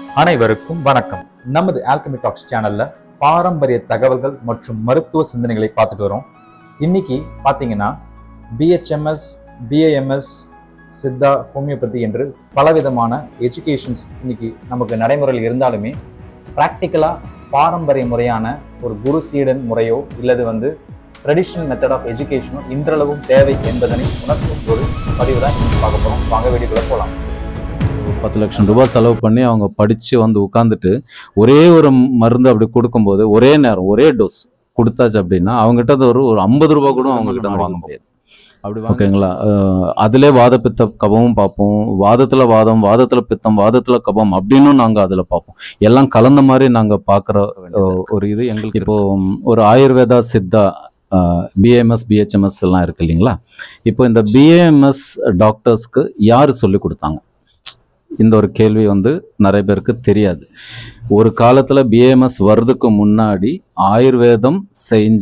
அனைவருக்கும் வணக்கம் நமது ஆல்கமி டாக்ஸ் சேனல்ல பாரம்பரிய தகவல்கள் மற்றும் மருத்துவ சிந்தனைகளை பார்த்துட்டு வரோம் இன்னைக்கு பார்த்தீங்கன்னா பிஹெச்எம்எஸ் பிஏஎம்எஸ் சித்தா ஹோமியோபதி என்று பலவிதமான எஜுகேஷன்ஸ் இன்னைக்கு நமக்கு நடைமுறையில் இருந்தாலுமே ப்ராக்டிக்கலாக பாரம்பரிய முறையான ஒரு குரு சீடன் முறையோ இல்லது வந்து ட்ரெடிஷ்னல் மெத்தட் ஆஃப் எஜுகேஷனோ இன்றளவும் தேவை என்பதனை உணர்த்தும் ஒரு பதிவு தான் இன்னைக்கு பார்க்க போகிறோம் வாங்க வீடியோக்குள்ள போகலாம் பத்து லட்சம் ரூபாய் செலவு பண்ணி அவங்க படித்து வந்து உட்காந்துட்டு ஒரே ஒரு மருந்து அப்படி கொடுக்கும்போது ஒரே நேரம் ஒரே டோஸ் கொடுத்தாச்சு அப்படின்னா அவங்ககிட்ட அது ஒரு ஒரு ஐம்பது ரூபாய் கூட அவங்ககிட்ட இருந்து வாங்க முடியாது அப்படி ஓகேங்களா அஹ் அதிலே வாத பித்த கபமும் பார்ப்போம் வாதத்துல வாதம் வாதத்துல பித்தம் வாதத்துல கபம் அப்படின்னு நாங்க அதுல பார்ப்போம் எல்லாம் கலந்த மாதிரி நாங்க பார்க்குற ஒரு இது எங்களுக்கு இப்போ ஒரு ஆயுர்வேதா சித்தா பிஏஎம்எஸ் பிஹெச்எம்எஸ் எல்லாம் இருக்கு இல்லைங்களா இப்போ இந்த பிஏஎம்எஸ் டாக்டர்ஸ்க்கு யார் சொல்லி கொடுத்தாங்க இந்த ஒரு கேள்வி வந்து நிறைய பேருக்கு தெரியாது ஒரு காலத்தில் பிஏஎம்எஸ் வர்றதுக்கு முன்னாடி ஆயுர்வேதம் செஞ்ச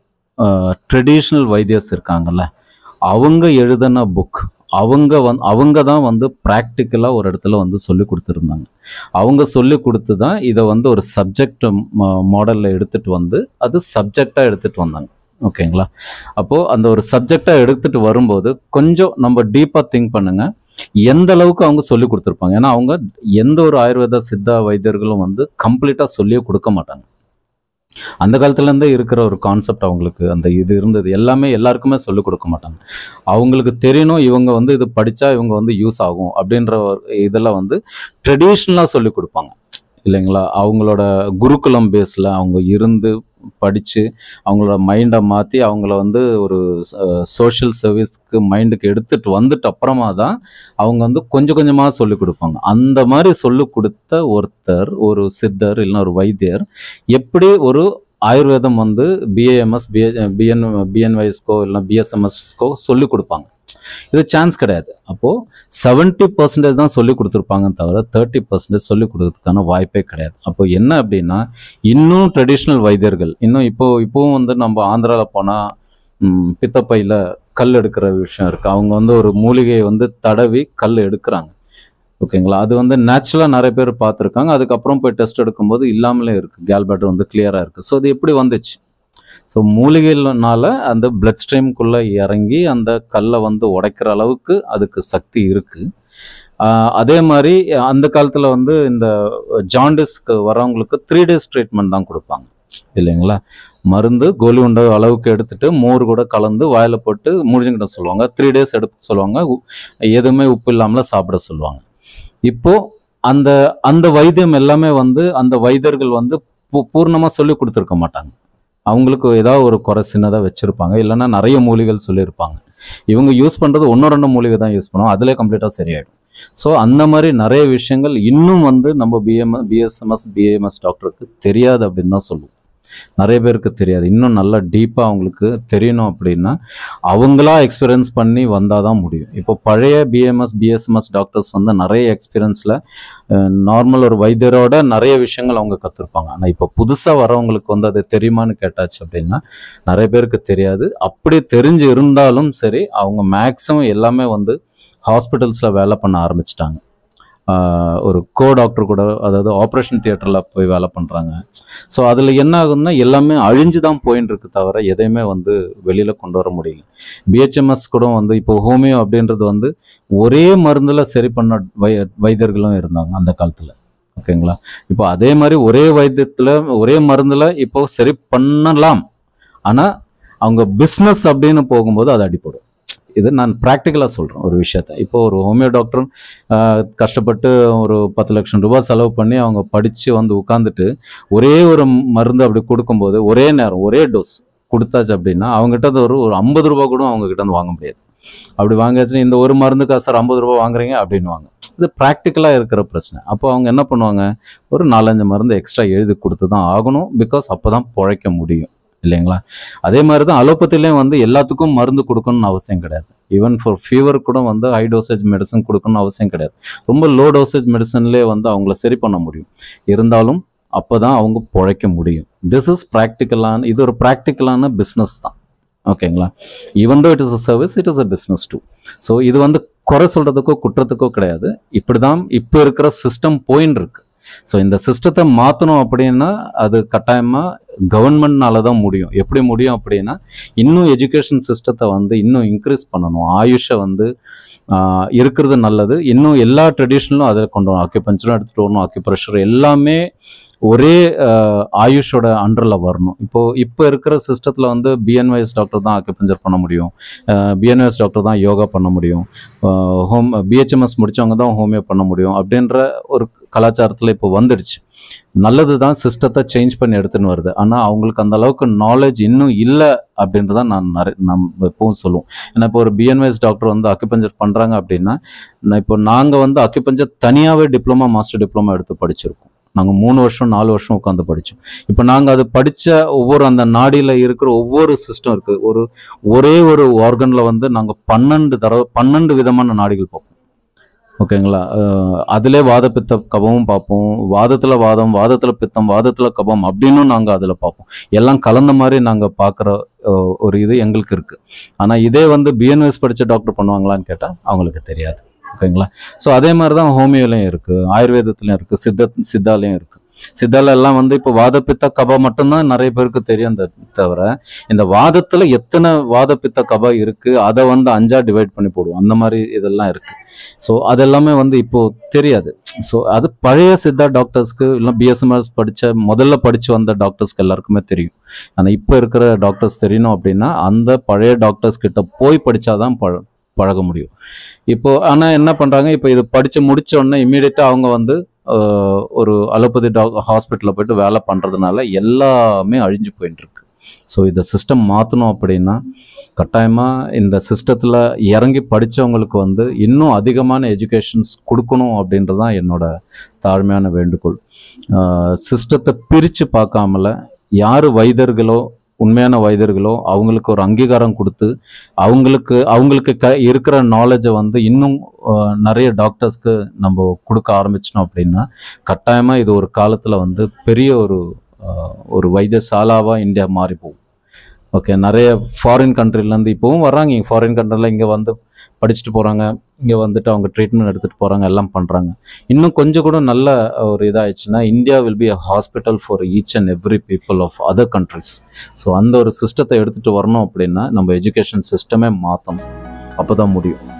ட்ரெடிஷ்னல் வைத்தியர்ஸ் இருக்காங்கல்ல அவங்க எழுதின புக் அவங்க வந் அவங்க தான் வந்து ப்ராக்டிக்கலாக ஒரு இடத்துல வந்து சொல்லி கொடுத்துருந்தாங்க அவங்க சொல்லி கொடுத்து தான் இதை வந்து ஒரு சப்ஜெக்ட் மாடலில் எடுத்துகிட்டு வந்து அது சப்ஜெக்டாக எடுத்துகிட்டு வந்தாங்க ஓகேங்களா அப்போது அந்த ஒரு சப்ஜெக்டாக எடுத்துகிட்டு வரும்போது கொஞ்சம் நம்ம டீப்பாக திங்க் பண்ணுங்கள் எந்த அளவுக்கு அவங்க சொல்லி கொடுத்துருப்பாங்க ஏன்னா அவங்க எந்த ஒரு ஆயுர்வேத சித்தா வைத்தியர்களும் வந்து கம்ப்ளீட்டாக சொல்லியே கொடுக்க மாட்டாங்க அந்த காலத்துலேருந்தே இருக்கிற ஒரு கான்செப்ட் அவங்களுக்கு அந்த இது இருந்தது எல்லாமே எல்லாருக்குமே சொல்லிக் கொடுக்க மாட்டாங்க அவங்களுக்கு தெரியணும் இவங்க வந்து இது படித்தா இவங்க வந்து யூஸ் ஆகும் அப்படின்ற ஒரு இதெல்லாம் வந்து ட்ரெடிஷ்னலாக சொல்லி கொடுப்பாங்க இல்லைங்களா அவங்களோட குருகுலம் பேஸில் அவங்க இருந்து படித்து அவங்களோட மைண்டை மாற்றி அவங்கள வந்து ஒரு சோஷியல் சர்வீஸ்க்கு மைண்டுக்கு எடுத்துகிட்டு வந்துட்டு அப்புறமா தான் அவங்க வந்து கொஞ்சம் கொஞ்சமாக சொல்லிக் கொடுப்பாங்க அந்த மாதிரி சொல்லிக் கொடுத்த ஒருத்தர் ஒரு சித்தர் இல்லைன்னா ஒரு வைத்தியர் எப்படி ஒரு ஆயுர்வேதம் வந்து பிஏஎம்எஸ் பிஏ பிஎன் பிஎன்வைஸ்க்கோ இல்லை பிஎஸ்எம்எஸ்க்கோ சொல்லிக் கொடுப்பாங்க இது சான்ஸ் கிடையாது அப்போது செவன்ட்டி பர்சன்டேஜ் தான் சொல்லி கொடுத்துருப்பாங்க தவிர தேர்ட்டி பர்சன்டேஜ் சொல்லி கொடுக்கறதுக்கான வாய்ப்பே கிடையாது அப்போ என்ன அப்படின்னா இன்னும் ட்ரெடிஷ்னல் வைத்தியர்கள் இன்னும் இப்போ இப்போவும் வந்து நம்ம ஆந்திராவில் போனால் பித்தப்பையில் கல் எடுக்கிற விஷயம் இருக்குது அவங்க வந்து ஒரு மூலிகையை வந்து தடவி கல் எடுக்கிறாங்க ஓகேங்களா அது வந்து நேச்சுரலாக நிறைய பேர் பார்த்துருக்காங்க அதுக்கப்புறம் போய் டெஸ்ட் எடுக்கும்போது இல்லாமலே இருக்குது கேல்பேட்டர் வந்து கிளியராக இருக்குது ஸோ அது எப்படி வந்துச்சு ஸோ மூலிகைனால அந்த பிளட் ஸ்ட்ரீம்குள்ளே இறங்கி அந்த கல்லை வந்து உடைக்கிற அளவுக்கு அதுக்கு சக்தி இருக்குது அதே மாதிரி அந்த காலத்தில் வந்து இந்த ஜாண்டிஸ்க்கு வரவங்களுக்கு த்ரீ டேஸ் ட்ரீட்மெண்ட் தான் கொடுப்பாங்க இல்லைங்களா மருந்து கோலி உண்ட அளவுக்கு எடுத்துட்டு மோர் கூட கலந்து வாயில் போட்டு முடிஞ்சுக்கிட்ட சொல்லுவாங்க த்ரீ டேஸ் எடுக்க சொல்லுவாங்க எதுவுமே உப்பு இல்லாமல் சாப்பிட சொல்லுவாங்க இப்போ அந்த அந்த வைத்தியம் எல்லாமே வந்து அந்த வைத்தியர்கள் வந்து பூர்ணமாக சொல்லி கொடுத்துருக்க மாட்டாங்க அவங்களுக்கு ஏதாவது ஒரு குறை சின்னதாக வச்சுருப்பாங்க இல்லைன்னா நிறைய மூலிகள் சொல்லியிருப்பாங்க இவங்க யூஸ் பண்ணுறது ஒன்று ரெண்டு மூலிகை தான் யூஸ் பண்ணுவோம் அதிலே கம்ப்ளீட்டாக சரியாயிடும் ஸோ அந்த மாதிரி நிறைய விஷயங்கள் இன்னும் வந்து நம்ம பிஎம் பிஎஸ்எம்எஸ் பிஏஎம்எஸ் டாக்டருக்கு தெரியாது அப்படின்னு தான் சொல்லுவோம் நிறைய பேருக்கு தெரியாது இன்னும் நல்லா டீப்பாக அவங்களுக்கு தெரியணும் அப்படின்னா அவங்களா எக்ஸ்பீரியன்ஸ் பண்ணி வந்தால் தான் முடியும் இப்போ பழைய பிஎம்எஸ் பிஎஸ்எம்எஸ் டாக்டர்ஸ் வந்து நிறைய எக்ஸ்பீரியன்ஸில் நார்மல் ஒரு வைத்தியரோட நிறைய விஷயங்கள் அவங்க கற்றுருப்பாங்க ஆனால் இப்போ புதுசாக வரவங்களுக்கு வந்து அது தெரியுமான்னு கேட்டாச்சு அப்படின்னா நிறைய பேருக்கு தெரியாது அப்படி தெரிஞ்சு இருந்தாலும் சரி அவங்க மேக்ஸிமம் எல்லாமே வந்து ஹாஸ்பிட்டல்ஸில் வேலை பண்ண ஆரம்பிச்சிட்டாங்க ஒரு கோ டாக்டர் கூட அதாவது ஆப்ரேஷன் தியேட்டரில் போய் வேலை பண்ணுறாங்க ஸோ அதில் என்ன ஆகுதுன்னா எல்லாமே அழிஞ்சு தான் போயின்னு இருக்கு தவிர எதையுமே வந்து வெளியில் கொண்டு வர முடியல பிஹெச்எம்எஸ் கூட வந்து இப்போ ஹோமியோ அப்படின்றது வந்து ஒரே மருந்தில் சரி பண்ண வை வைத்தியர்களும் இருந்தாங்க அந்த காலத்தில் ஓகேங்களா இப்போ அதே மாதிரி ஒரே வைத்தியத்தில் ஒரே மருந்தில் இப்போ சரி பண்ணலாம் ஆனால் அவங்க பிஸ்னஸ் அப்படின்னு போகும்போது அது அடிப்படும் இது நான் ப்ராக்டிக்கலாக சொல்கிறேன் ஒரு விஷயத்த இப்போ ஒரு ஹோமியோ டாக்டர் கஷ்டப்பட்டு ஒரு பத்து லட்சம் ரூபாய் செலவு பண்ணி அவங்க படித்து வந்து உட்காந்துட்டு ஒரே ஒரு மருந்து அப்படி கொடுக்கும்போது ஒரே நேரம் ஒரே டோஸ் கொடுத்தாச்சு அப்படின்னா அவங்ககிட்ட அது ஒரு ஒரு ஐம்பது ரூபா கூட அவங்க கிட்ட வந்து வாங்க முடியாது அப்படி வாங்கியாச்சு இந்த ஒரு மருந்துக்கா சார் ஐம்பது ரூபா வாங்குறீங்க அப்படின்வாங்க இது ப்ராக்டிக்கலாக இருக்கிற பிரச்சனை அப்போ அவங்க என்ன பண்ணுவாங்க ஒரு நாலஞ்சு மருந்து எக்ஸ்ட்ரா எழுதி கொடுத்து தான் ஆகணும் பிகாஸ் அப்போ தான் பிழைக்க முடியும் இல்லைங்களா அதே மாதிரி தான் அலோபத்திலையும் வந்து எல்லாத்துக்கும் மருந்து கொடுக்கணும்னு அவசியம் கிடையாது ஈவன் ஃபார் ஃபீவர் கூட வந்து ஹை டோசேஜ் மெடிசன் கொடுக்கணும்னு அவசியம் கிடையாது ரொம்ப லோ டோசேஜ் மெடிசன்லேயே வந்து அவங்கள சரி பண்ண முடியும் இருந்தாலும் அப்போ தான் அவங்க பிழைக்க முடியும் திஸ் இஸ் ப்ராக்டிக்கலான இது ஒரு ப்ராக்டிக்கலான பிஸ்னஸ் தான் ஓகேங்களா even though it is a service it is a business too so இது வந்து குறை சொல்கிறதுக்கோ குற்றத்துக்கோ கிடையாது இப்படி தான் இப்போ இருக்கிற சிஸ்டம் போயின்னு இருக்கு ஸோ இந்த சிஸ்டத்தை மாற்றணும் அப்படின்னா அது கட்டாயமாக கவர்மெண்ட்னால தான் முடியும் எப்படி முடியும் அப்படின்னா இன்னும் எஜுகேஷன் சிஸ்டத்தை வந்து இன்னும் இன்க்ரீஸ் பண்ணணும் ஆயுஷை வந்து ஆஹ், இருக்கிறது நல்லது இன்னும் எல்லா ட்ரெடிஷ்னலும் அதை கொண்டு வரணும் அக்யூபஞ்சரும் எடுத்துகிட்டு வரணும் அக்யூப்ரெஷர் எல்லாமே ஒரே ஆஹ், ஆயுஷோட அண்டரில் வரணும் இப்போ இப்போ இருக்கிற சிஸ்டத்தில் வந்து பிஎன்வைஎஸ் டாக்டர் தான் அக்யூபஞ்சர் பண்ண முடியும் பிஎன்வைஎஸ் டாக்டர் தான் யோகா பண்ண முடியும் ஹோம் பிஹெச்எம்எஸ் முடிச்சவங்க தான் ஹோமியோ பண்ண முடியும் அப்படின்ற ஒரு கலாச்சாரத்தில் இப்போ வந்துடுச்சு நல்லது தான் சிஸ்டத்தை சேஞ்ச் பண்ணி எடுத்துன்னு வருது ஆனால் அவங்களுக்கு அந்த அளவுக்கு நாலேஜ் இன்னும் இல்லை அப்படின்றத நான் நிறைய நம்ம எப்பவும் சொல்லுவோம் ஏன்னா இப்போ ஒரு பிஎன்வைஎஸ் டாக்டர் வந்து அக்யூபஞ்சர் பண்ணுறாங்க அப்படின்னா நான் இப்போ நாங்கள் வந்து அக்யூபஞ்சர் தனியாகவே டிப்ளமா மாஸ்டர் டிப்ளமா எடுத்து படிச்சிருக்கோம் நாங்கள் மூணு வருஷம் நாலு வருஷம் உட்காந்து படித்தோம் இப்போ நாங்கள் அது படித்த ஒவ்வொரு அந்த நாடியில் இருக்கிற ஒவ்வொரு சிஸ்டம் இருக்குது ஒரு ஒரே ஒரு ஆர்கனில் வந்து நாங்கள் பன்னெண்டு தடவை பன்னெண்டு விதமான நாடிகள் பார்ப்போம் ஓகேங்களா அஹ் அதிலே வாத பித்த கபமும் பார்ப்போம் வாதத்தில் வாதம் வாதத்தில் பித்தம் வாதத்தில் கபம் அப்படின்னும் நாங்கள் அதில் பார்ப்போம் எல்லாம் கலந்த மாதிரி நாங்கள் பார்க்குற ஒரு இது எங்களுக்கு இருக்குது ஆனால் இதே வந்து பிஎன்எஸ் படித்த டாக்டர் பண்ணுவாங்களான்னு கேட்டால் அவங்களுக்கு தெரியாது ஓகேங்களா ஸோ அதே மாதிரி தான் ஹோமியோலையும் இருக்குது ஆயுர்வேதத்துலையும் இருக்குது சித்த சித்தாலையும் இருக்குது சித்தால எல்லாம் வந்து இப்போ வாத பித்த கபா மட்டும்தான் நிறைய பேருக்கு தெரியும் த- தவிர இந்த வாதத்துல எத்தனை வாத பித்த கபா இருக்கு அதை வந்து அஞ்சா டிவைட் பண்ணி போடுவோம் அந்த மாதிரி இதெல்லாம் இருக்கு ஸோ அதெல்லாமே வந்து இப்போ தெரியாது ஸோ அது பழைய சித்தா டாக்டர்ஸ்க்கு இல்லை பிஎஸ்எம்எஸ் படிச்ச முதல்ல படிச்சு வந்த டாக்டர்ஸ்க்கு எல்லாருக்குமே தெரியும் ஆனால் இப்போ இருக்கிற டாக்டர்ஸ் தெரியணும் அப்படின்னா அந்த பழைய டாக்டர்ஸ் கிட்ட போய் படிச்சாதான் பழ பழக முடியும் இப்போ ஆனால் என்ன பண்ணுறாங்க இப்போ இது படித்து முடிச்ச உடனே இம்மீடியட்டாக அவங்க வந்து ஆஹ், ஒரு அலோபதி டாக் ஹாஸ்பிட்டலில் போயிட்டு வேலை பண்ணுறதுனால எல்லாமே அழிஞ்சு போயிட்டு இருக்கு ஸோ இந்த சிஸ்டம் மாற்றணும் அப்படின்னா கட்டாயமாக இந்த சிஸ்டத்தில் இறங்கி படித்தவங்களுக்கு வந்து இன்னும் அதிகமான எஜுகேஷன்ஸ் கொடுக்கணும் அப்படின்றது தான் என்னோட தாழ்மையான வேண்டுகோள் சிஸ்டத்தை பிரித்து பார்க்காமல யார் வைத்தியர்களோ உண்மையான வைத்தியர்களோ அவங்களுக்கு ஒரு அங்கீகாரம் கொடுத்து அவங்களுக்கு அவங்களுக்கு க இருக்கிற நாலேஜை வந்து இன்னும் ஆஹ், நிறைய டாக்டர்ஸ்க்கு நம்ம கொடுக்க ஆரம்பிச்சிட்டோம் அப்படின்னா கட்டாயமாக இது ஒரு காலத்தில் வந்து பெரிய ஒரு ஆஹ், ஒரு வைத்தியசாலாவாக இந்தியா மாறி போகும் ஓகே நிறைய ஃபாரின் கண்ட்ரிலேருந்து இப்போவும் வர்றாங்க இங்கே ஃபாரின் கண்ட்ரியில் இங்கே வந்து படிச்சுட்டு போகிறாங்க இங்கே வந்துட்டு அவங்க ட்ரீட்மெண்ட் எடுத்துகிட்டு போகிறாங்க எல்லாம் பண்ணுறாங்க இன்னும் கொஞ்சம் கூட நல்ல ஒரு இதாகிடுச்சுன்னா India will be a hospital for each and every people of other countries so அந்த ஒரு சிஸ்டத்தை எடுத்துகிட்டு வரணும் அப்படின்னா நம்ம எஜுகேஷன் சிஸ்டமே மாற்றணும் அப்போ தான் முடியும்